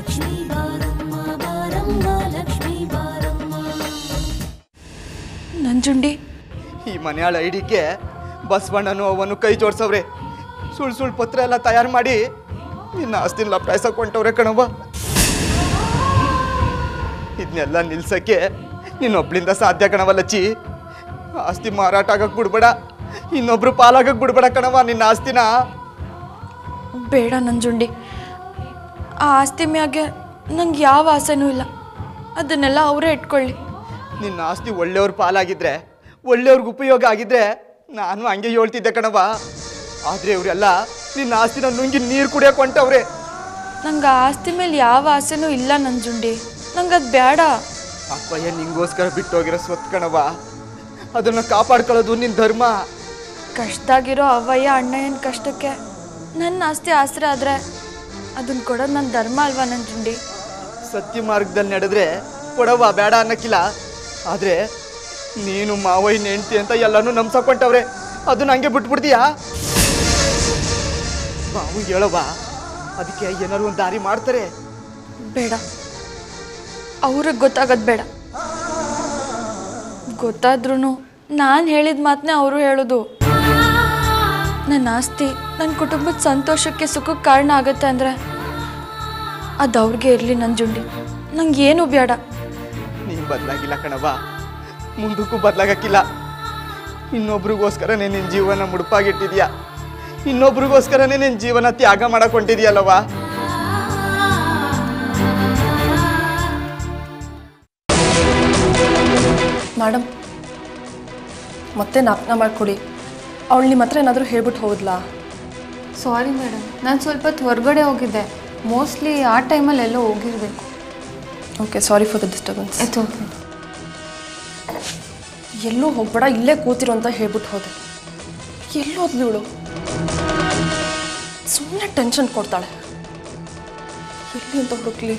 ಲಕ್ಷ್ಮೀ ಬಾರಮ್ಮ ಬಾರಮ್ಮ ಲಕ್ಷ್ಮೀ ಬಾರಮ್ಮ ನಂಜುಂಡಿ ಈ ಮನೆಯಾಳ ಐಡಿಗೆ ಬಸವಣ್ಣನು ಅವನು ಕೈ ಜೋಡ್ಸವ್ರೆ ಸುಳ್ಳು ಸುಳ್ಳು ಪತ್ರ ಎಲ್ಲ ತಯಾರು ಮಾಡಿ ನಿನ್ನ ಆಸ್ತಿನ ಲಪ್ಟಾಯ್ಸಕ್ ಹೊಂಟವ್ರೆ ಕಣವ್ವ ಇದನ್ನೆಲ್ಲ ನಿಲ್ಸಕ್ಕೆ ನಿನ್ನೊಬ್ಳಿಂದ ಸಾಧ್ಯ ಕಣವ ಲಚ್ಚಿ ಆಸ್ತಿ ಮಾರಾಟ ಆಗಕ್ ಬಿಡ್ಬೇಡ ಇನ್ನೊಬ್ರು ಪಾಲಾಗಕ್ ಬಿಡ್ಬೇಡ ಕಣವ ನಿನ್ನ ಆಸ್ತಿನ ಬೇಡ ನಂಜುಂಡಿ ಆ ಆಸ್ತಿ ಮ್ಯಾಗೆ ನಂಗೆ ಯಾವ ಆಸೆನೂ ಇಲ್ಲ ಅದನ್ನೆಲ್ಲ ಅವರೇ ಇಟ್ಕೊಳ್ಳಿ ನಿನ್ನ ಆಸ್ತಿ ಒಳ್ಳೆಯವ್ರ ಪಾಲಾಗಿದ್ರೆ ಒಳ್ಳೆಯವ್ರಿಗೆ ಉಪಯೋಗ ಆಗಿದ್ರೆ ನಾನು ಹಂಗೆ ಹೇಳ್ತಿದ್ದೆ ಕಣವ ಆದ್ರೆ ಇವರೆಲ್ಲ ನಿನ್ನ ಆಸ್ತಿನ ನುಂಗಿ ನೀರು ಕುಡಿಯಕ್ ಹೊಂಟವ್ರೆ ನಂಗೆ ಆ ಆಸ್ತಿ ಮೇಲೆ ಯಾವ ಆಸೆನೂ ಇಲ್ಲ ನಂಜುಂಡಿ ನಂಗೆ ಅದು ಬೇಡ ಅಪ್ಪಯ್ಯ ನಿಂಗೋಸ್ಕರ ಬಿಟ್ಟೋಗಿರೋ ಸ್ವತ್ ಕಣವ ಅದನ್ನ ಕಾಪಾಡ್ಕೊಳ್ಳೋದು ನಿನ್ನ ಧರ್ಮ ಕಷ್ಟದಾಗಿರೋ ಅವ್ವಯ್ಯ ಅಣ್ಣಯ್ಯನ ಕಷ್ಟಕ್ಕೆ ನನ್ನ ಆಸ್ತಿ ಆಸರೆ ಆದರೆ ಅದನ್ನ ಕೊಡೋದು ನನ್ನ ಧರ್ಮ ಅಲ್ವಾ ನಂಜುಂಡಿ ಸತ್ಯ ಮಾರ್ಗದಲ್ಲಿ ನಡೆದ್ರೆ ಕೊಡವ ಬೇಡ ಅನ್ನಕ್ಕಿಲ್ಲ ಆದ್ರೆ ನೀನು ಮಾವಯ್ಯನ ಹೆಂಡ್ತಿ ಅಂತ ಎಲ್ಲಾನು ನಂಬ್ಸಕೊಂಡವ್ರೆ ಅದನ್ನ ಹಂಗೆ ಬಿಟ್ಬಿಡ್ತೀಯಾ ಮಾವು ಹೇಳವ್ವ ಅದಕ್ಕೆ ಏನಾದ್ರು ಒಂದು ದಾರಿ ಮಾಡ್ತಾರೆ ಬೇಡ ಅವ್ರಿಗೆ ಗೊತ್ತಾಗೋದು ಬೇಡ ಗೊತ್ತಾದ್ರೂ ನಾನು ಹೇಳಿದ ಮಾತನ್ನೇ ಅವರು ಹೇಳೋದು ನನ್ನ ಆಸ್ತಿ ನನ್ನ ಕುಟುಂಬದ ಸಂತೋಷಕ್ಕೆ ಸುಖಕ್ಕೆ ಕಾರಣ ಆಗುತ್ತೆ ಅಂದರೆ ಅದು ಅವ್ರಿಗೆ ಇರಲಿ ನಂಜುಂಡಿ ನಂಗೆ ಏನು ಬೇಡ ನೀನು ಬದಲಾಗಿಲ್ಲ ಕಣವ್ವ ಮುಂದಕ್ಕೂ ಬದಲಾಗಕ್ಕಿಲ್ಲ ಇನ್ನೊಬ್ರಿಗೋಸ್ಕರನೇ ನಿನ್ನ ಜೀವನ ಮುಡುಪಾಗಿಟ್ಟಿದ್ಯಾ ಇನ್ನೊಬ್ರಿಗೋಸ್ಕರನೇ ನಿನ್ನ ಜೀವನ ತ್ಯಾಗ ಮಾಡಕ್ ಹೊಂಟಿದ್ಯಲ್ಲವ್ವ ಮೇಡಮ್ ಮತ್ತೆ ನಾಪ್ನ ಮಾಡಿಕೊಡಿ ಅವಳು ನಿಮ್ಮ ಹತ್ರ ಏನಾದರೂ ಹೇಳ್ಬಿಟ್ಟು ಹೋದ್ಲಾ ಸಾರಿ ಮೇಡಮ್ ನಾನು ಸ್ವಲ್ಪ ಹೊತ್ತು ಹೊರಗಡೆ ಹೋಗಿದ್ದೆ ಮೋಸ್ಟ್ಲಿ ಆ ಟೈಮಲ್ಲಿ ಎಲ್ಲೋ ಹೋಗಿರಬೇಕು okay sorry for the disturbance it's okay ಎಲ್ಲೂ ಹೋಗ್ಬೇಡ ಇಲ್ಲೇ ಕೂತಿರು ಅಂತ ಹೇಳ್ಬಿಟ್ಟು ಹೋದೆ ಎಲ್ಲೋದ್ಲು ಇವಳು ಸುಮ್ಮನೆ ಟೆನ್ಷನ್ ಕೊಡ್ತಾಳೆ ಎಲ್ಲಿ ಅಂತ ಹುಡುಕ್ಲಿ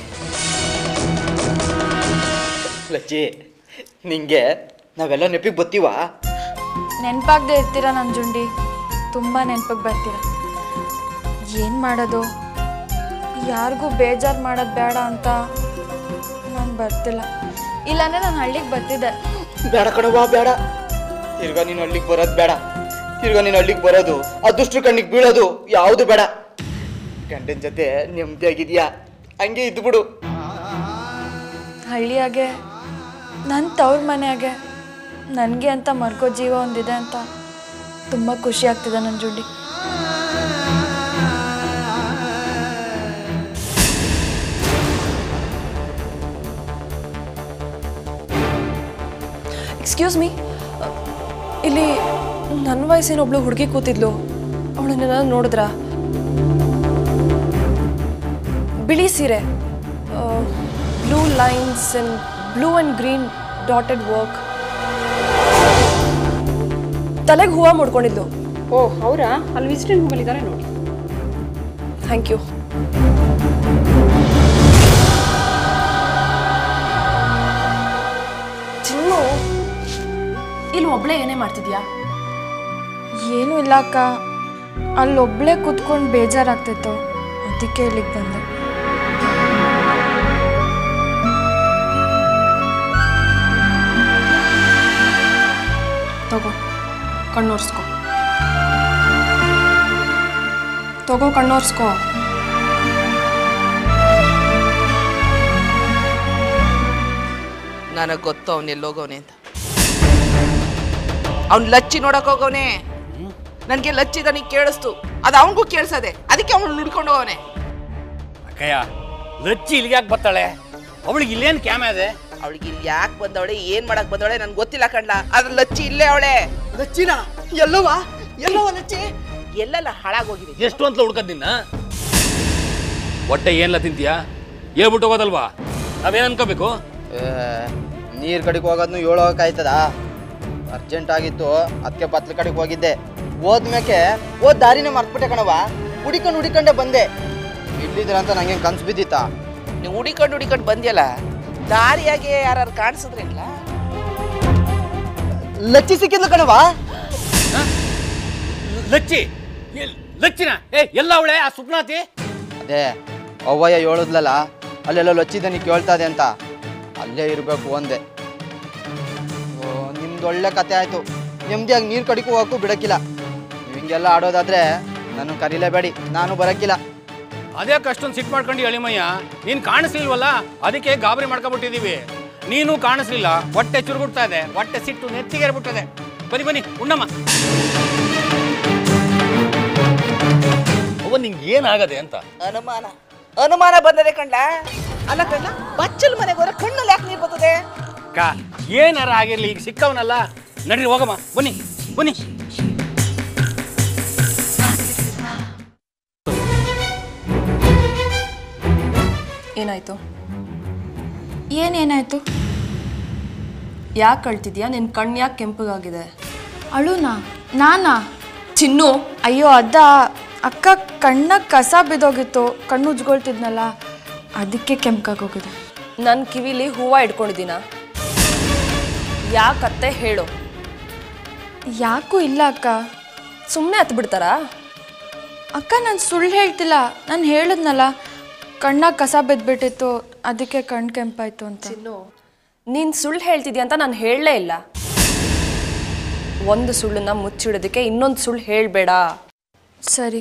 ಲಚ್ಚಿ ನಿಂಗೆ ನಾವೆಲ್ಲ ನೆಪಿಗೆ ಬತ್ತೀವ ನೆನಪಾಗದೆ ಇರ್ತೀರ ನಂಜುಂಡಿ ತುಂಬ ನೆನಪಿಗೆ ಬರ್ತೀರ ಏನು ಮಾಡೋದು ಯಾರಿಗೂ ಬೇಜಾರು ಮಾಡೋದು ಬೇಡ ಅಂತ ನಾನು ಬರ್ತಿಲ್ಲ ಇಲ್ಲಾಂದ್ರೆ ನಾನು ಹಳ್ಳಿಗೆ ಬರ್ತಿದ್ದೆ ಬೇಡ ಕಣವ್ವ ಬೇಡ ತಿರ್ಗಾ ನೀನು ಹಳ್ಳಿಗೆ ಬರೋದು ಬೇಡ ತಿರ್ಗಾ ನೀನು ಹಳ್ಳಿಗೆ ಬರೋದು ಅದೃಷ್ಟ ಕಣ್ಣಿಗೆ ಬೀಳೋದು ಯಾವುದು ಬೇಡ ಗಂಡನ ಜೊತೆ ನೆಮ್ಮದಿಯಾಗಿದ್ಯಾ ಹಂಗೆ ಇದ್ಬಿಡು ಹಳ್ಳಿಯಾಗೆ ನನ್ನ ತವ್ರ ಮನೆಯಾಗೆ ನನಗೆ ಅಂತ ಮರ್ಕೋ ಜೀವ ಒಂದಿದೆ ಅಂತ ತುಂಬ ಖುಷಿ ಆಗ್ತಿದೆ ನಂಜುಂಡಿ ಎಕ್ಸ್ಕ್ಯೂಸ್ ಮೀ ಇಲ್ಲಿ ನನ್ನ ವಯಸ್ಸಿನ ಒಬ್ಳು ಹುಡುಗಿ ಕೂತಿದ್ಲು ಅವಳನ್ನೆಲ್ಲ ನೋಡಿದ್ರಾ ಬಿಳಿ ಸೀರೆ blue lines and blue and green dotted work ತಲೆಗೆ ಹೂವು ಮುಡ್ಕೊಂಡಿದ್ಲು ಓ ಅವರಾ ಅಲ್ಲಿ ವಿಸಿಟಿಂಗ್ ಹೋಗಲಿದ್ದಾರೆ ನೋಡಿ ಥ್ಯಾಂಕ್ ಯು ಚಿನ್ನು ಇಲ್ಲಿ ಒಬ್ಳೆ ಏನೇ ಮಾಡ್ತಿದ್ಯಾ ಏನೂ ಇಲ್ಲ ಅಕ್ಕ ಅಲ್ಲೊಬ್ಬಳೇ ಕೂತ್ಕೊಂಡು ಬೇಜಾರಾಗ್ತಿತ್ತು ಅದಕ್ಕೆ ಇಲ್ಲಿಗೆ ಬಂದೆ ತಗೋ ಕಣ್ಣೋರ್ಸ್ಕೊ ತಗೋ ಕಣ್ಣೋರ್ಸ್ಕೊ ನನಗೆ ಗೊತ್ತು ಅವನು ಎಲ್ಲೋಗವನೆ ಅಂತ ಅವ್ನು ಲಚ್ಚಿ ನೋಡಕ್ ಹೋಗವನೆ ನನಗೆ ಲಚ್ಚಿ ನನಗೆ ಕೇಳಿಸ್ತು ಅದು ಅವನಿಗೂ ಕೇಳಿಸದೆ ಅದಕ್ಕೆ ಅವನು ನುಡ್ಕೊಂಡು ಹೋಗವನೆ ಅಕ್ಕಯ್ಯ ಲಚ್ಚಿ ಇಲ್ಲಿಗೆ ಯಾಕೆ ಬರ್ತಾಳೆ ಅವಳಿಗೆ ಇಲ್ಲೇನು ಕ್ಯಾಮೆ ಇದೆ ಅವಳಿಗೆ ಇಲ್ಲಿ ಯಾಕೆ ಬಂದವಳೆ ಏನ್ ಮಾಡಕ್ ಬಂದವಳೆ ನನ್ಗೆ ಗೊತ್ತಿಲ್ಲ ಕಣ್ಲ ಅದ್ರ ಲಚ್ಚಿ ಇಲ್ಲೇ ಅವಳೆ ಲಚ್ಚಿನ ಎಲ್ಲವ ಎಲ್ಲವ ಲಚ್ಚಿ ಎಲ್ಲೆಲ್ಲ ಹಾಳಾಗೋಗಿದೆ ಎಷ್ಟು ಅಂತ ಹುಡ್ಕದ್ ನಿನ್ನ ಹೊಟ್ಟೆ ಏನ್ಲ ತಿಂತೀಯಾ ಹೇಳ್ಬಿಟ್ಟು ಹೋಗೋದಲ್ವಾ ನಾವೇನ್ ಅನ್ಕೋಬೇಕು ನೀರ್ ಕಡೆಗೆ ಹೋಗೋದ್ನು ಹೇಳೋಕಾಯ್ತದ ಅರ್ಜೆಂಟ್ ಆಗಿತ್ತು ಅದಕ್ಕೆ ಬತ್ಲ ಕಡೆಗೆ ಹೋಗಿದ್ದೆ ಹೋದ್ಮ್ಯಾಕೆ ಹೋದ್ ದಾರಿನೇ ಮರ್ತ್ಬಿಟ್ಟೆ ಕಣವ ಹುಡಿಕೊಂಡು ಹುಡಿಕೊಂಡೆ ಬಂದೆ ಇಲ್ಲಿದ್ರ ಅಂತ ನಂಗೆ ಕನ್ಸು ಬಿದ್ದಿತ್ತಾ ನೀವು ಹುಡಿಕೊಂಡು ಹುಡಿಕೊಂಡು ಬಂದ್ಯಲ್ಲ ದಾರಿಯಾಗೆ ಯಾರು ಕಾಣಿಸಿದ್ರಿಲ್ಲ ಲಚ್ಚಿ ಸಿಕ್ಕಿದ್ಲು ಕಣವ ಲಚ್ಚಿ ಎಲ್- ಲಚ್ಚಿನ ಏ ಎಲ್ಲ ಅವಳೆ ಆ ಸುಪ್ನಾತಿ ಅದೇ ಅವ್ವಯ್ಯ ಹೇಳುದ್ಲಲ್ಲ ಅಲ್ಲೆಲ್ಲ ಲಚ್ಚಿದನಿ ಕೇಳ್ತದೆ ಅಂತ ಅಲ್ಲೇ ಇರಬೇಕು ಅಂದೆ ಓ ನಿಮ್ದು ಒಳ್ಳೆ ಕತೆ ಆಯಿತು ನೆಮ್ಮದಿಯಾಗಿ ನೀರು ಕಡಿಕೂ ಹೋಗಕ್ಕೂ ಬಿಡಕ್ಕಿಲ್ಲ ನೀವು ಹಿಂಗೆಲ್ಲ ಆಡೋದಾದ್ರೆ ನಾನು ಕರೀಲೇಬೇಡಿ ನಾನು ಬರೋಕ್ಕಿಲ್ಲ ಅದೇ ಅಷ್ಟೊಂದು ಸಿಟ್ಟು ಮಾಡ್ಕೊಂಡು ಎಳಿಮಯ್ಯ ನೀನು ಕಾಣಿಸ್ಲಿಲ್ವಲ್ಲ ಅದಕ್ಕೆ ಗಾಬರಿ ಮಾಡ್ಕೊಂಬಿಟ್ಟಿದೀವಿ ನೀನು ಕಾಣಿಸ್ಲಿಲ್ಲ ಹೊಟ್ಟೆ ಚುರುಗುಡ್ತಾ ಇದೆ ಹೊಟ್ಟೆ ಸಿಟ್ಟು ನೆತ್ತಿಗೇರ್ಬಿಟ್ಟದೆ ಬನ್ನಿ ಬನ್ನಿ ಉಣ್ಣಮ್ಮ ಅವ್ವ ನಿಂಗೆ ಏನಾಗದೆ ಅಂತ ಅನುಮಾನ ಅನುಮಾನ ಬಂದದೆ ಕಣ್ಲ ಅಲ್ಲ ಕಣ್ಲ ಬಚ್ಚಲ್ ಮನೆಗೆ ಹೋದ್ರೆ ಕಣ್ಣಲ್ಲಿ ಯಾಕೆ ನೀರು ಬರ್ತದೆ ಅಕ್ಕ ಏನಾರ ಆಗಿರ್ಲಿ ಈಗ ಸಿಕ್ಕವನಲ್ಲ ನಡ್ರಿ ಹೋಗಮ್ಮ ಬನ್ನಿ ಬನ್ನಿ ಏನಾಯ್ತು ಏನೇನಾಯ್ತು ಯಾಕೆ ಕಳ್ತಿದ್ಯಾ ನಿನ್ನ ಕಣ್ಣು ಯಾಕೆ ಕೆಂಪಗಾಗಿದೆ ಅಳುನಾ ನಾನಾ ಚಿನ್ನು ಅಯ್ಯೋ ಅದ ಅಕ್ಕ ಕಣ್ಣಾಗ ಕಸ ಬಿದ್ದೋಗಿತ್ತು ಕಣ್ಣು ಉಜ್ಕೊಳ್ತಿದ್ನಲ್ಲ ಅದಕ್ಕೆ ಕೆಂಪಾಗೋಗಿದೆ ನನ್ನ ಕಿವಿಲಿ ಹೂವು ಇಟ್ಕೊಂಡಿದ್ದೀನ ಯಾಕತ್ತೆ ಹೇಳು ಯಾಕೂ ಇಲ್ಲ ಅಕ್ಕ ಸುಮ್ಮನೆ ಹತ್ತು ಬಿಡ್ತಾರಾ ಅಕ್ಕ ನಾನು ಸುಳ್ಳು ಹೇಳ್ತಿಲ್ಲ ನಾನು ಹೇಳಿದ್ನಲ್ಲ ಕಣ್ಣಾಗ ಕಸ ಬಿದ್ದುಬಿಟ್ಟಿತ್ತು ಅದಕ್ಕೆ ಕಣ್ಣು ಕೆಂಪಾಯ್ತು ಅಂತ ಚಿನ್ನು ನೀನು ಸುಳ್ಳು ಹೇಳ್ತಿದ್ಯಾ ಅಂತ ನಾನು ಹೇಳಲೇ ಇಲ್ಲ ಒಂದು ಸುಳ್ಳನ್ನ ಮುಚ್ಚಿಡೋದಕ್ಕೆ ಇನ್ನೊಂದು ಸುಳ್ಳು ಹೇಳಬೇಡ ಸರಿ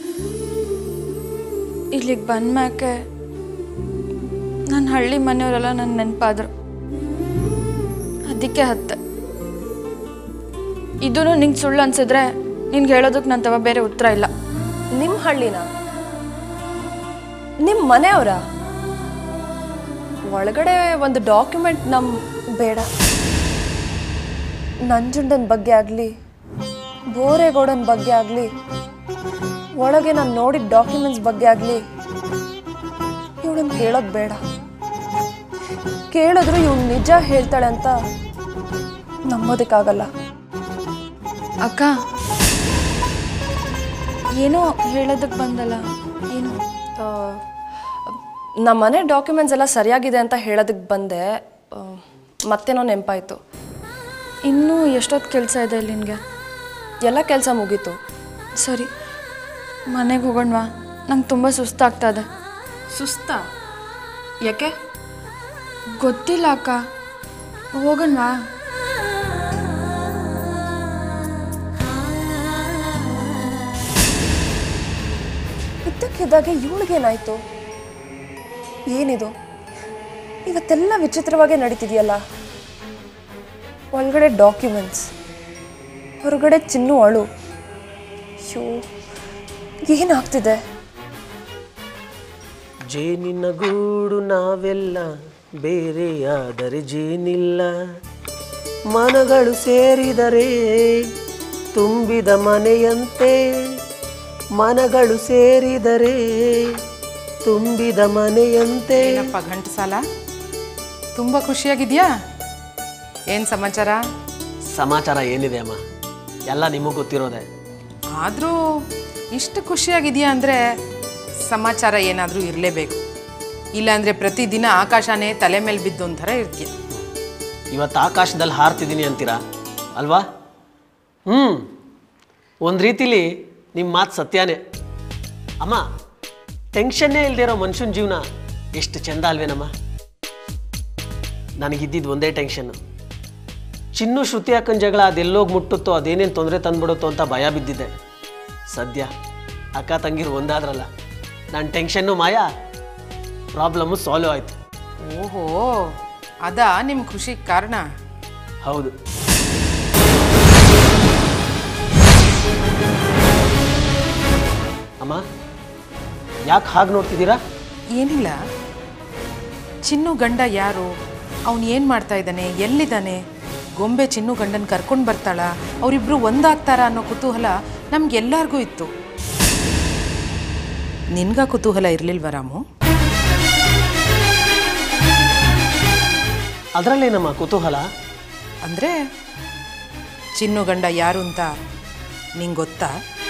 ಇಲ್ಲಿಗೆ ಬಂದ್ಮ್ಯಾಕೆ ನನ್ನ ಹಳ್ಳಿ ಮನೆಯವರೆಲ್ಲ ನನ್ನ ನೆನಪಾದ್ರು ಅದಕ್ಕೆ ಹತ್ತೆ ಇದೂ ನಿಂಗೆ ಸುಳ್ಳು ಅನ್ಸಿದ್ರೆ ನಿನ್ಗೆ ಹೇಳೋದಕ್ಕೆ ನನ್ನ ತವ ಬೇರೆ ಉತ್ತರ ಇಲ್ಲ ನಿಮ್ಮ ಹಳ್ಳಿನ ನಿಮ್ಮ ಮನೆಯವರ ಒಳಗಡೆ ಒಂದು ಡಾಕ್ಯುಮೆಂಟ್ ನಮ್ ಬೇಡ ನಂಜುಂಡನ ಬಗ್ಗೆ ಆಗಲಿ ಬೋರೇಗೌಡನ ಬಗ್ಗೆ ಆಗಲಿ ಒಳಗೆ ನಾನು ನೋಡಿದ ಡಾಕ್ಯುಮೆಂಟ್ಸ್ ಬಗ್ಗೆ ಆಗಲಿ ಇವಳನ್ನ ಹೇಳೋದು ಬೇಡ ಕೇಳಿದ್ರು ಇವಳು ನಿಜ ಹೇಳ್ತಾಳೆ ಅಂತ ನಂಬೋದಕ್ಕಾಗಲ್ಲ ಅಕ್ಕ ಏನೋ ಹೇಳೋದಕ್ಕೆ ಬಂದಲ್ಲ ಏನು ಆ, ನಮ್ಮ ಮನೆ ಡಾಕ್ಯುಮೆಂಟ್ಸ್ ಎಲ್ಲ ಸರಿಯಾಗಿದೆ ಅಂತ ಹೇಳೋದಕ್ಕೆ ಬಂದೆ ಆ, ಮತ್ತೇನೋ ನೆನಪಾಯಿತು ಇನ್ನೂ ಎಷ್ಟೊತ್ತು ಕೆಲಸ ಇದೆ ಇಲ್ಲಿ ನಿನಗೆ ಎಲ್ಲ ಕೆಲಸ ಮುಗೀತು ಸರಿ ಮನೆಗೆ ಹೋಗೋಣವಾ ನಂಗೆ ತುಂಬ ಸುಸ್ತಾಗ್ತಾ ಇದೆ ಸುಸ್ತಾ ಯಾಕೆ ಗೊತ್ತಿಲ್ಲ ಅಕ್ಕ ಹೋಗೋಣವಾ ಇದ್ದಕ್ಕಿದ್ದಾಗೆ ಇವಳಿಗೇನಾಯ್ತು ಏನಿದು ಇವತ್ತೆಲ್ಲ ವಿಚಿತ್ರವಾಗೇ ನಡೀತಿದೆಯಲ್ಲ ಒಳಗಡೆ ಡಾಕ್ಯುಮೆಂಟ್ಸ್ ಹೊರಗಡೆ ಚಿನ್ನು ಅಳು ಅಯ್ಯೋ ಏನಾಗ್ತಿದೆ ಜೇನಿನ ಗೂಡು ನಾವೆಲ್ಲ ಬೇರೆಯಾದರೆ ಜೇನಿಲ್ಲ ಮನಗಳು ಸೇರಿದರೆ ತುಂಬಿದ ಮನೆಯಂತೆ ಮನಗಳು ಸೇರಿದರೆ ತುಂಬಿದ ಮನೆಯಂತೆ ಏನಪ್ಪ ಘಂಟಸಾಲ ತುಂಬ ಖುಷಿಯಾಗಿದ್ಯಾ ಏನು ಸಮಾಚಾರ ಸಮಾಚಾರ ಏನಿದೆ ಅಮ್ಮ ಎಲ್ಲ ನಿಮಗೆ ಗೊತ್ತಿರೋದೆ ಆದರೂ ಇಷ್ಟು ಖುಷಿಯಾಗಿದೆಯಾ ಅಂದರೆ ಸಮಾಚಾರ ಏನಾದರೂ ಇರಲೇಬೇಕು ಇಲ್ಲಾಂದರೆ ಪ್ರತಿದಿನ ಆಕಾಶನೇ ತಲೆ ಮೇಲೆ ಬಿದ್ದು ಒಂಥರ ಇರ್ತೀಯ ಇವತ್ತು ಆಕಾಶದಲ್ಲಿ ಹಾರ್ತಿದ್ದೀನಿ ಅಂತೀರಾ ಅಲ್ವಾ ಹ್ಞೂ ಒಂದು ರೀತಿಲಿ ನಿಮ್ಮ ಮಾತು ಸತ್ಯನೇ ಅಮ್ಮ ಟೆನ್ಷನ್ನೇ ಇಲ್ಲದೆ ಇರೋ ಮನುಷ್ಯನ ಜೀವನ ಎಷ್ಟು ಚೆಂದ ಅಲ್ವೇನಮ್ಮ ನನಗಿದ್ದಿದ್ದು ಒಂದೇ ಟೆನ್ಷನ್ನು ಚಿನ್ನು ಶ್ರುತಿ ಅಕ್ಕನ ಜಗಳ ಅದೆಲ್ಲೋಗಿ ಮುಟ್ಟುತ್ತೋ ಅದೇನೇನು ತೊಂದರೆ ತಂದ್ಬಿಡುತ್ತೋ ಅಂತ ಭಯ ಬಿದ್ದಿದ್ದೆ ಸದ್ಯ ಅಕ್ಕ ತಂಗಿರು ಒಂದಾದ್ರಲ್ಲ ನನ್ನ ಟೆನ್ಷನ್ನು ಮಾಯ ಪ್ರಾಬ್ಲಮ್ಮು ಸಾಲ್ವ್ ಆಯಿತು ಓಹೋ ಅದಾ ನಿಮ್ಮ ಖುಷಿಗೆ ಕಾರಣ ಹೌದು ಅಮ್ಮ ಯಾಕೆ ಹಾಗೆ ನೋಡ್ತಿದ್ದೀರಾ ಏನಿಲ್ಲ ಚಿನ್ನು ಗಂಡ ಯಾರು ಅವನು ಏನು ಮಾಡ್ತಾ ಇದ್ದಾನೆ ಎಲ್ಲಿದ್ದಾನೆ ಗೊಂಬೆ ಚಿನ್ನು ಗಂಡನ ಕರ್ಕೊಂಡು ಬರ್ತಾಳ ಅವರಿಬ್ರು ಒಂದಾಗ್ತಾರ ಅನ್ನೋ ಕುತೂಹಲ ನಮ್ಗೆಲ್ಲರಿಗೂ ಇತ್ತು ನಿನ್ಗ ಕುತೂಹಲ ಇರಲಿಲ್ವ ರಾಮು ಅದರಲ್ಲೇನಮ್ಮ ಕುತೂಹಲ ಅಂದರೆ ಚಿನ್ನು ಗಂಡ ಯಾರು ಅಂತ ನಿಂಗೆ ಗೊತ್ತಾ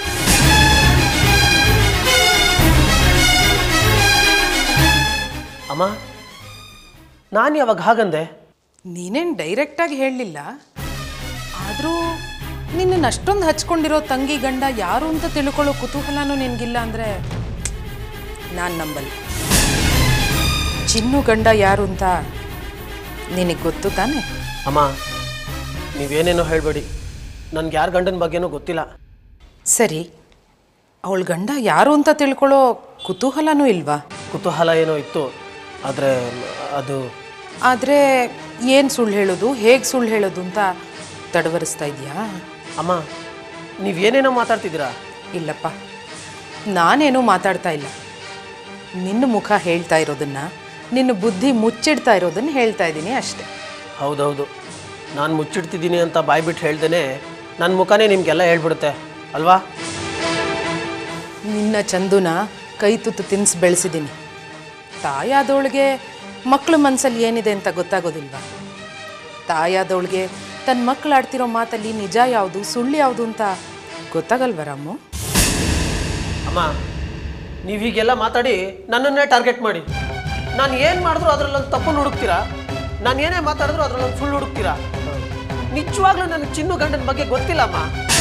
ಅಮ್ಮ ನಾನು ಯಾವಾಗ ಹಾಗಂದೆ ನೀನೇನು ಡೈರೆಕ್ಟಾಗಿ ಹೇಳಲಿಲ್ಲ ಆದರೂ ನಿನ್ನನ್ನು ಅಷ್ಟೊಂದು ಹಚ್ಕೊಂಡಿರೋ ತಂಗಿ ಗಂಡ ಯಾರು ಅಂತ ತಿಳ್ಕೊಳ್ಳೋ ಕುತೂಹಲನೂ ನಿನಗಿಲ್ಲ ಅಂದರೆ ನಾನು ನಂಬಲ್ಲ ಚಿನ್ನು ಗಂಡ ಯಾರು ಅಂತ ನಿನಗೆ ಗೊತ್ತು ತಾನೆ ಅಮ್ಮ ನೀವೇನೇನೋ ಹೇಳಬೇಡಿ ನನಗೆ ಯಾರ ಗಂಡನ ಬಗ್ಗೆನೂ ಗೊತ್ತಿಲ್ಲ ಸರಿ ಅವಳ ಗಂಡ ಯಾರು ಅಂತ ತಿಳ್ಕೊಳ್ಳೋ ಕುತೂಹಲನೂ ಇಲ್ವಾ ಕುತೂಹಲ ಏನೋ ಇತ್ತು ಆದರೆ ಅದು ಆದರೆ ಏನು ಸುಳ್ಳು ಹೇಳೋದು ಹೇಗೆ ಸುಳ್ಳು ಹೇಳೋದು ಅಂತ ತಡವರಿಸ್ತಾ ಇದೆಯಾ ಅಮ್ಮ ನೀವೇನೇನೋ ಮಾತಾಡ್ತಿದ್ದೀರಾ ಇಲ್ಲಪ್ಪ ನಾನೇನೂ ಮಾತಾಡ್ತಾ ಇಲ್ಲ ನಿನ್ನ ಮುಖ ಹೇಳ್ತಾ ಇರೋದನ್ನ ನಿನ್ನ ಬುದ್ಧಿ ಮುಚ್ಚಿಡ್ತಾ ಇರೋದನ್ನ ಹೇಳ್ತಾ ಇದ್ದೀನಿ ಅಷ್ಟೆ ಹೌದೌದು ನಾನು ಮುಚ್ಚಿಡ್ತಿದ್ದೀನಿ ಅಂತ ಬಾಯ್ಬಿಟ್ಟು ಹೇಳ್ದೇನೆ ನನ್ನ ಮುಖನೇ ನಿಮಗೆಲ್ಲ ಹೇಳ್ಬಿಡುತ್ತೆ ಅಲ್ವಾ ನಿನ್ನ ಚಂದುನ ಕೈ ತುತ್ತು ತಿನ್ಸಿ ಬೆಳೆಸಿದ್ದೀನಿ ತಾಯಾದವಳಿಗೆ ಮಕ್ಕಳ ಮನಸ್ಸಲ್ಲಿ ಏನಿದೆ ಅಂತ ಗೊತ್ತಾಗೋದಿಲ್ವಾ ತಾಯಾದವಳಿಗೆ ತನ್ನ ಮಕ್ಕಳು ಆಡ್ತಿರೋ ಮಾತಲ್ಲಿ ನಿಜ ಯಾವುದು ಸುಳ್ಳು ಯಾವುದು ಅಂತ ಗೊತ್ತಾಗಲ್ವ ರಾಮು ಅಮ್ಮ ನೀವು ಹೀಗೆಲ್ಲ ಮಾತಾಡಿ ನನ್ನನ್ನೇ ಟಾರ್ಗೆಟ್ ಮಾಡಿ ನಾನು ಏನು ಮಾಡಿದ್ರು ಅದರಲ್ಲೊಂದು ತಪ್ಪನ್ನು ಹುಡುಕ್ತೀರಾ ನಾನು ಏನೇ ಮಾತಾಡಿದ್ರು ಅದರಲ್ಲೊಂದು ಸುಳ್ಳು ಹುಡುಕ್ತೀರಾ ನಿಜವಾಗ್ಲೂ ನನಗೆ ಚಿನ್ನು ಗಂಡನ ಬಗ್ಗೆ ಗೊತ್ತಿಲ್ಲಮ್ಮ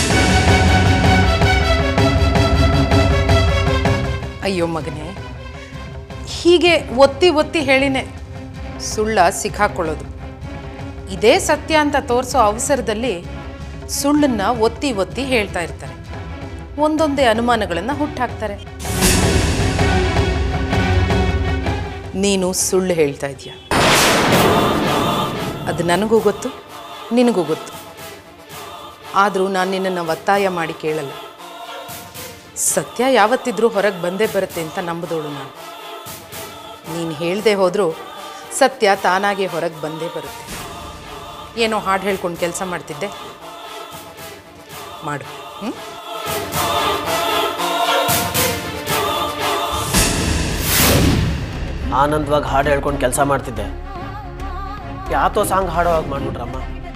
ಅಯ್ಯೋ ಮಗನೇ ಹೀಗೆ ಒತ್ತಿ ಒತ್ತಿ ಹೇಳಿನೇ ಸುಳ್ಳ ಸಿಕ್ಕಾಕೊಳ್ಳೋದು ಇದೇ ಸತ್ಯ ಅಂತ ತೋರಿಸೋ ಅವಸರದಲ್ಲಿ ಸುಳ್ಳನ್ನ ಒತ್ತಿ ಒತ್ತಿ ಹೇಳ್ತಾ ಇರ್ತಾರೆ ಒಂದೊಂದೇ ಅನುಮಾನಗಳನ್ನು ಹುಟ್ಟಾಕ್ತಾರೆ ನೀನು ಸುಳ್ಳು ಹೇಳ್ತಾ ಇದೀಯ ಅದು ನನಗೂ ಗೊತ್ತು ನಿನಗೂ ಗೊತ್ತು ಆದರೂ ನಾನು ನಿನ್ನನ್ನು ಒತ್ತಾಯ ಮಾಡಿ ಕೇಳಲ್ಲ ಸತ್ಯ ಯಾವತ್ತಿದ್ರೂ ಹೊರಗೆ ಬಂದೇ ಬರುತ್ತೆ ಅಂತ ನಂಬುದವಳು ನಾನು ನೀನು ಹೇಳದೆ ಹೋದರೂ ಸತ್ಯ ತಾನಾಗೆ ಹೊರಗೆ ಬಂದೇ ಬರುತ್ತೆ ಏನೋ ಹಾಡು ಹೇಳ್ಕೊಂಡು ಕೆಲಸ ಮಾಡ್ತಿದ್ದೆ ಮಾಡು ಹ್ಞೂ ಆನಂದವಾಗಿ ಹಾಡು ಹೇಳ್ಕೊಂಡು ಕೆಲಸ ಮಾಡ್ತಿದ್ದೆ ಯಾತೋ ಸಾಂಗ್ ಹಾಡೋ ಹಾಗೆ ಮಾಡ್ಬಿಟ್ರಮ್ಮ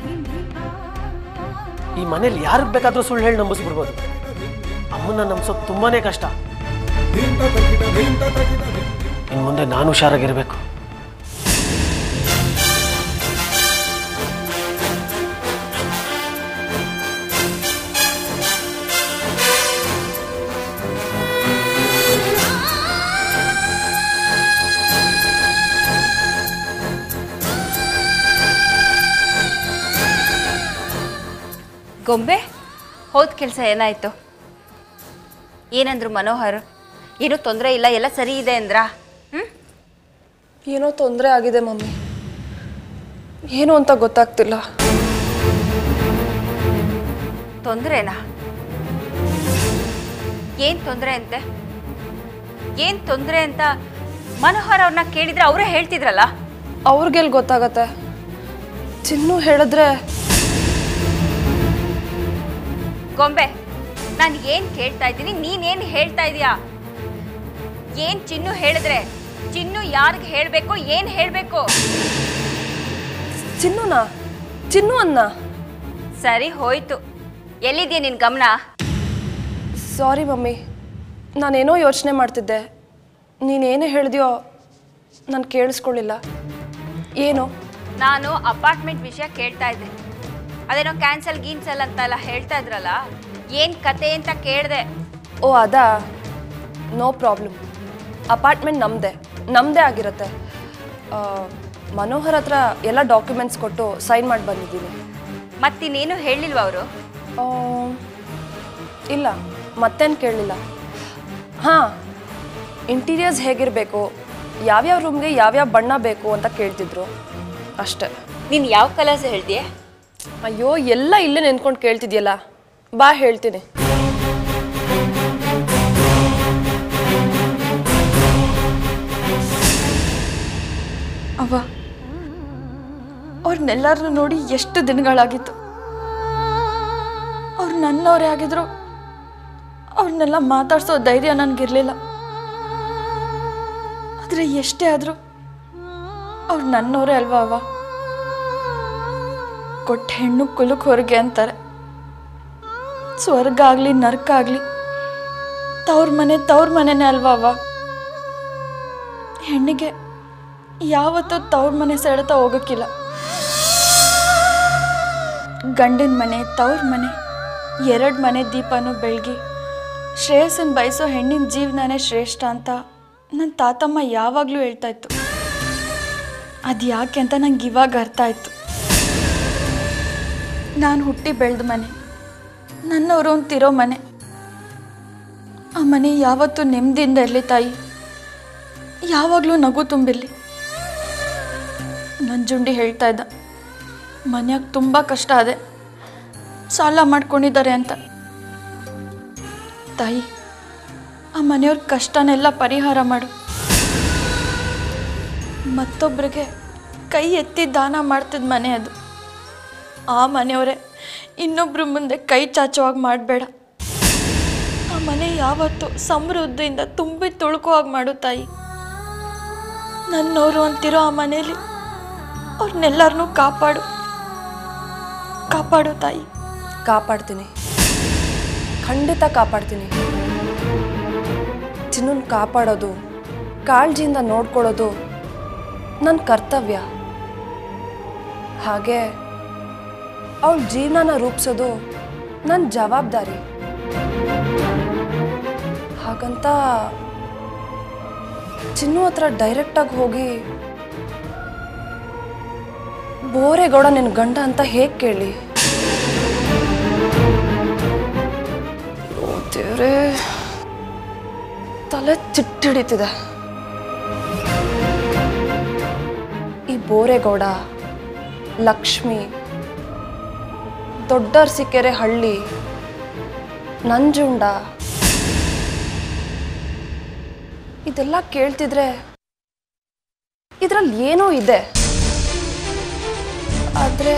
ಈ ಮನೇಲಿ ಯಾರಿಗೆ ಬೇಕಾದರೂ ಸುಳ್ಳು ಹೇಳಿ ನಂಬಿಸ್ಬಿಡ್ಬೋದು ಅಮ್ಮನ್ನ ನಂಬಿಸೋದು ತುಂಬಾನೇ ಕಷ್ಟ ಇನ್ನು ಮುಂದೆ ನಾನು ಹುಷಾರಾಗಿರ್ಬೇಕು ಗೊಂಬೆ ಹೋದ ಕೆಲಸ ಏನಾಯ್ತು ಏನಂದ್ರು ಮನೋಹರ್ ಏನೂ ತೊಂದರೆ ಇಲ್ಲ ಎಲ್ಲ ಸರಿ ಇದೆ ಅಂದ್ರಾ ಹ್ಞೂ ಏನೋ ತೊಂದರೆ ಆಗಿದೆ ಮಮ್ಮಿ ಏನು ಅಂತ ಗೊತ್ತಾಗ್ತಿಲ್ಲ ತೊಂದರೆನಾ ಏನು ತೊಂದರೆ ಅಂತೆ ಏನು ತೊಂದರೆ ಅಂತ ಮನೋಹರ್ ಅವ್ರನ್ನ ಕೇಳಿದ್ರೆ ಅವರೇ ಹೇಳ್ತಿದ್ರಲ್ಲ ಅವ್ರಿಗೆಲ್ಲಿ ಗೊತ್ತಾಗತ್ತೆ ಚಿನ್ನು ಹೇಳಿದ್ರೆ ಗೊಂಬೆ ನಾನು ಏನು ಕೇಳ್ತಾ ಇದ್ದೀನಿ ನೀನೇನು ಹೇಳ್ತಾ ಇದೀಯಾ ಏನು ಚಿನ್ನು ಹೇಳಿದ್ರೆ ಚಿನ್ನು ಯಾರಿಗೆ ಹೇಳಬೇಕು ಏನು ಹೇಳಬೇಕು ಚಿನ್ನುನಾ ಚಿನ್ನು ಅನ್ನ ಸರಿ ಹೋಯ್ತು ಎಲ್ಲಿದೆಯಾ ನಿನ್ನ ಗಮನ ಸಾರಿ ಮಮ್ಮಿ ನಾನೇನೋ ಯೋಚನೆ ಮಾಡ್ತಿದ್ದೆ ನೀನೇನೇ ಹೇಳಿದ್ಯೋ ನಾನು ಕೇಳಿಸ್ಕೊಳ್ಳಿಲ್ಲ ಏನು ನಾನು ಅಪಾರ್ಟ್ಮೆಂಟ್ ವಿಷಯ ಕೇಳ್ತಾ ಇದ್ದೆ ಅದೇನೋ ಕ್ಯಾನ್ಸಲ್ ಗೀನ್ಸಲ್ ಅಂತೆಲ್ಲ ಹೇಳ್ತಾ ಇದ್ರಲ್ಲ ಏನು ಕತೆ ಅಂತ ಕೇಳಿದೆ ಓ ಅದಾ ನೋ ಪ್ರಾಬ್ಲಮ್ ಅಪಾರ್ಟ್ಮೆಂಟ್ ನಮ್ಮದೇ ನಮ್ಮದೇ ಆಗಿರುತ್ತೆ ಆ, ಮನೋಹರ್ ಹತ್ರ ಎಲ್ಲ ಡಾಕ್ಯುಮೆಂಟ್ಸ್ ಕೊಟ್ಟು ಸೈನ್ ಮಾಡಿ ಬಂದಿದ್ದೀನಿ ಮತ್ತಿನ್ನೇನು ಹೇಳಿಲ್ವ ಅವರು ಆ, ಇಲ್ಲ ಮತ್ತೇನು ಕೇಳಲಿಲ್ಲ ಹಾಂ ಇಂಟೀರಿಯರ್ಸ್ ಹೇಗಿರಬೇಕು ಯಾವ್ಯಾವ ರೂಮ್ಗೆ ಯಾವ್ಯಾವ ಬಣ್ಣ ಬೇಕು ಅಂತ ಕೇಳ್ತಿದ್ರು ಅಷ್ಟೇ ನೀನು ಯಾವ ಕಲರ್ಸ್ ಹೇಳ್ತೀಯ ಅಯ್ಯೋ ಎಲ್ಲ ಇಲ್ಲೇ ನಿಂತ್ಕೊಂಡು ಕೇಳ್ತಿದ್ಯಲ್ಲ ಬಾ ಹೇಳ್ತೀನಿ ಅವ್ವ ಅವ್ರನ್ನೆಲ್ಲರನ್ನೂ ನೋಡಿ ಎಷ್ಟು ದಿನಗಳಾಗಿತ್ತು ಅವ್ರು ನನ್ನವರೇ ಆಗಿದ್ರು ಅವ್ರನ್ನೆಲ್ಲ ಮಾತಾಡ್ಸೋ ಧೈರ್ಯ ನನಗಿರಲಿಲ್ಲ ಆದರೆ ಎಷ್ಟೇ ಆದರೂ ಅವ್ರು ನನ್ನವರೇ ಅಲ್ವಾ ಅವ್ವ ಕೊಟ್ಟ ಹೆಣ್ಣು ಕುಲಕ್ ಹೊರಗೆ ಅಂತಾರೆ ಸ್ವರ್ಗ ಆಗಲಿ ನರ್ಕ ಆಗಲಿ ತವ್ರ ಮನೆ ತವ್ರ ಮನೆನೇ ಅಲ್ವಾ ಅವ್ವ ಹೆಣ್ಣಿಗೆ ಯಾವತ್ತೂ ತವ್ರ ಮನೆ ಸೆಳೆತ ಹೋಗೋಕ್ಕಿಲ್ಲ ಗಂಡನ ಮನೆ ತವ್ರ ಮನೆ ಎರಡು ಮನೆ ದೀಪನೂ ಬೆಳಗಿ ಶ್ರೇಯಸ್ಸನ್ನು ಬಯಸೋ ಹೆಣ್ಣಿನ ಜೀವನನೇ ಶ್ರೇಷ್ಠ ಅಂತ ನನ್ನ ತಾತಮ್ಮ ಯಾವಾಗಲೂ ಹೇಳ್ತಾ ಇತ್ತು ಅದು ಯಾಕೆ ಅಂತ ನಂಗೆ ಇವಾಗ ಅರ್ಥ ಆಯ್ತು ನಾನು ಹುಟ್ಟಿ ಬೆಳೆದ ಮನೆ ನನ್ನವರು ಅಂತಿರೋ ಮನೆ ಆ ಮನೆ ಯಾವತ್ತೂ ನೆಮ್ಮದಿಯಿಂದ ಇರಲಿ ತಾಯಿ ಯಾವಾಗಲೂ ನಗು ತುಂಬಿರಲಿ ನಂಜುಂಡಿ ಹೇಳ್ತಾ ಇದ್ದ ಮನ್ಯಾಗ ತುಂಬ ಕಷ್ಟ ಅದೆ ಸಾಲ ಮಾಡ್ಕೊಂಡಿದ್ದಾರೆ ಅಂತ ತಾಯಿ ಆ ಮನೆಯವ್ರ ಕಷ್ಟನೆಲ್ಲ ಪರಿಹಾರ ಮಾಡು ಮತ್ತೊಬ್ಬರಿಗೆ ಕೈ ಎತ್ತಿ ದಾನ ಮಾಡ್ತಿದ್ದ ಮನೆ ಅದು ಆ ಮನೆಯವರೇ ಇನ್ನೊಬ್ರ ಮುಂದೆ ಕೈ ಚಾಚುವಾಗ ಮಾಡಬೇಡ ಆ ಮನೆ ಯಾವತ್ತೂ ಸಮೃದ್ಧಿಯಿಂದ ತುಂಬಿ ತುಳ್ಕುವಾಗ ಮಾಡು ತಾಯಿ ನನ್ನವರು ಅಂತಿರೋ ಆ ಮನೇಲಿ ಅವ್ರನ್ನೆಲ್ಲರನ್ನೂ ಕಾಪಾಡು ಕಾಪಾಡು ತಾಯಿ ಕಾಪಾಡ್ತೀನಿ ಖಂಡಿತ ಕಾಪಾಡ್ತೀನಿ ಚಿನ್ನನ್ ಕಾಪಾಡೋದು ಕಾಳಜಿಯಿಂದ ನೋಡ್ಕೊಳ್ಳೋದು ನನ್ನ ಕರ್ತವ್ಯ ಹಾಗೆ ಅವಳ ಜೀವನನ ರೂಪಿಸೋದು ನನ್ನ ಜವಾಬ್ದಾರಿ ಹಾಗಂತ ಚಿನ್ನು ಹತ್ರ ಡೈರೆಕ್ಟಾಗಿ ಹೋಗಿ ಬೋರೇಗೌಡ ನಿನ್ನ ಗಂಡ ಅಂತ ಹೇಗೆ ಕೇಳಿ ಓ ದೇವ್ರೇ ತಲೆ ಚಿಟ್ಟಿಡಿತಿದೆ ಈ ಬೋರೇಗೌಡ ಲಕ್ಷ್ಮಿ ದೊಡ್ಡರ್ಸಿಕೆರೆ ಹಳ್ಳಿ ನಂಜುಂಡ ಇದೆಲ್ಲ ಕೇಳ್ತಿದ್ರೆ ಇದ್ರಲ್ಲಿ ಏನೋ ಇದೆ ಆದ್ರೆ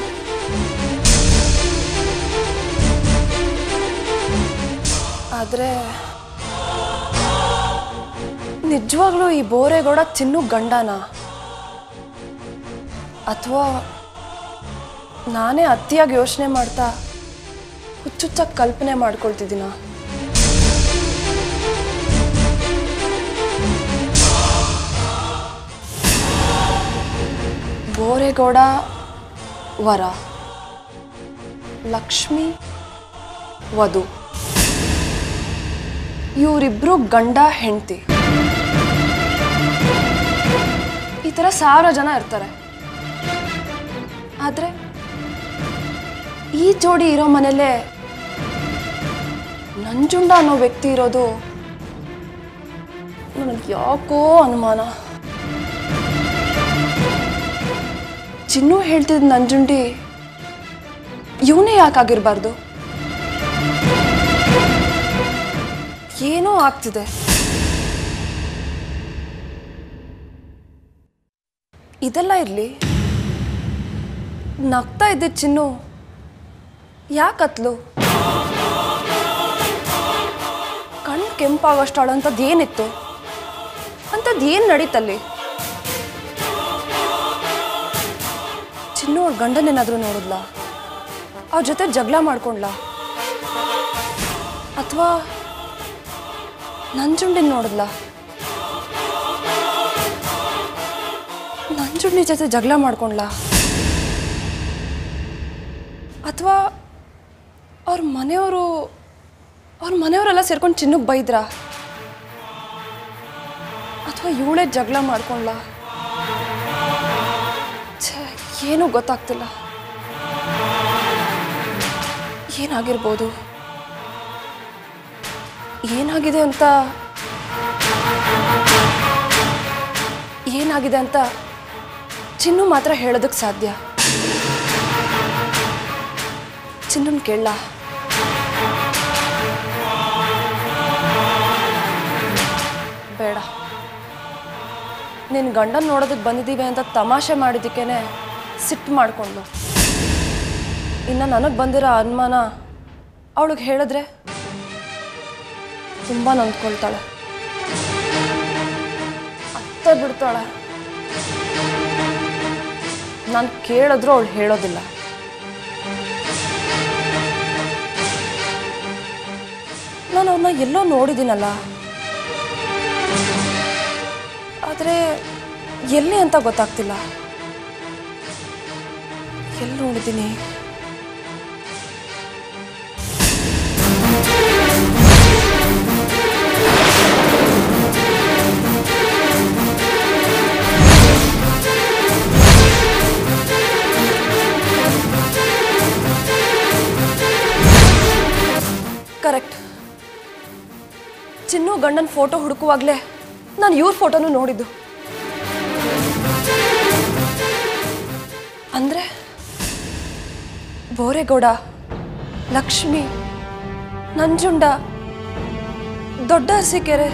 ಆದ್ರೆ ನಿಜವಾಗ್ಲೂ ಈ ಬೋರೇಗೌಡ ಚಿನ್ನು ಗಂಡನ ಅಥವಾ ನಾನೇ ಅತಿಯಾಗಿ ಯೋಚನೆ ಮಾಡ್ತಾ ಹುಚ್ಚುಚ್ಚಾಗಿ ಕಲ್ಪನೆ ಮಾಡ್ಕೊಳ್ತಿದ್ದೀನ ಬೋರೇಗೌಡ ವರ ಲಕ್ಷ್ಮಿ ವಧು ಇವರಿಬ್ರು ಗಂಡ ಹೆಂಡತಿ ಈ ಥರ ಸಾವಿರ ಜನ ಇರ್ತಾರೆ ಆದರೆ ಈ ಜೋಡಿ ಇರೋ ಮನೇಲೆ ನಂಜುಂಡ ಅನ್ನೋ ವ್ಯಕ್ತಿ ಇರೋದು ನನಗೆ ಯಾಕೋ ಅನುಮಾನ ಚಿನ್ನು ಹೇಳ್ತಿದ್ದ ನಂಜುಂಡಿ ಇವನೇ ಯಾಕಾಗಿರ್ಬಾರ್ದು ಏನೋ ಆಗ್ತಿದೆ ಇದೆಲ್ಲ ಇರಲಿ ನಗ್ತಾ ಇದ್ದಿದ್ದ ಚಿನ್ನು ಯಾಕತ್ಲು ಕಣ್ಣು ಕೆಂಪಾಗೋಷ್ಟಾಳು ಅಂಥದ್ದು ಏನಿತ್ತು ಅಂಥದ್ದು ಏನು ನಡೀತಲ್ಲಿ ಚಿನ್ನು ಅವ್ಳ ಗಂಡನೇನಾದರೂ ನೋಡಿದ್ಲಾ ಅವ್ರ ಜೊತೆ ಜಗಳ ಮಾಡ್ಕೊಂಡ್ಲಾ ಅಥವಾ ನಂಜುಂಡಿನ ನೋಡಿದ್ಲಾ ನಂಜುಂಡಿ ಜೊತೆ ಜಗಳ ಮಾಡ್ಕೊಂಡ್ಲಾ ಅಥವಾ ಅವ್ರ ಮನೆಯವರು ಅವ್ರ ಮನೆಯವರೆಲ್ಲ ಸೇರ್ಕೊಂಡು ಚಿನ್ನಕ್ಕೆ ಬೈದ್ರಾ ಅಥವಾ ಇವಳೇ ಜಗಳ ಮಾಡ್ಕೊಂಡ್ಲಾ ಛೇ ಏನೂ ಗೊತ್ತಾಗ್ತಿಲ್ಲ ಏನಾಗಿರ್ಬೋದು ಏನಾಗಿದೆ ಅಂತ ಏನಾಗಿದೆ ಅಂತ ಚಿನ್ನು ಮಾತ್ರ ಹೇಳೋದಕ್ಕೆ ಸಾಧ್ಯ ಚಿನ್ನನ್ ಕೇಳ ಬೇಡ ನಿನ್ನ ಗಂಡನ ನೋಡೋದಕ್ಕೆ ಬಂದಿದ್ದೀವಿ ಅಂತ ತಮಾಷೆ ಮಾಡಿದ್ದಕ್ಕೇನೆ ಸಿಟ್ಟು ಮಾಡಿಕೊಂಡು ಇನ್ನು ನನಗೆ ಬಂದಿರೋ ಅನುಮಾನ ಅವಳಿಗೆ ಹೇಳಿದ್ರೆ ತುಂಬ ನೊಂದ್ಕೊಳ್ತಾಳೆ ಅತ್ತೆ ಬಿಡ್ತಾಳೆ ನಾನು ಕೇಳಿದ್ರು ಅವಳು ಹೇಳೋದಿಲ್ಲ ನಾನು ಅವ್ರನ್ನ ಎಲ್ಲೋ ನೋಡಿದ್ದೀನಲ್ಲ ಆದರೆ ಎಲ್ಲಿ ಅಂತ ಗೊತ್ತಾಗ್ತಿಲ್ಲ ಎಲ್ಲಿ ನೋಡಿದ್ದೀನಿ ಗಂಡನ ಫೋಟೋ ಹುಡುಕುವಾಗಲೇ ನಾನು ಇವ್ರ ಫೋಟೋನು ನೋಡಿದ್ದು ಅಂದರೆ ಬೋರೇಗೌಡ ಲಕ್ಷ್ಮಿ ನಂಜುಂಡ ದೊಡ್ಡ ಅರಸೀಕೆರೆ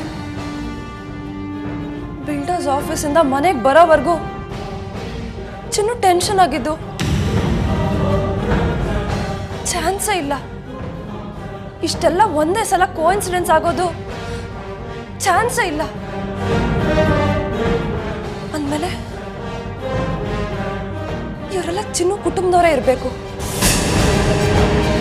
ಬಿಲ್ಡರ್ಸ್ ಆಫೀಸಿಂದ ಮನೆಗೆ ಬರೋವರೆಗೂ ಚಿನ್ನು ಟೆನ್ಷನ್ ಆಗಿದ್ದು ಚಾನ್ಸೇ ಇಲ್ಲ ಇಷ್ಟೆಲ್ಲ ಒಂದೇ ಸಲ ಕೋಇನ್ಸಿಡೆನ್ಸ್ ಆಗೋದು ಚಾನ್ಸೇ ಇಲ್ಲ ಅಂದಮೇಲೆ ಇವರೆಲ್ಲ ಚಿನ್ನು ಕುಟುಂಬದವರೇ ಇರಬೇಕು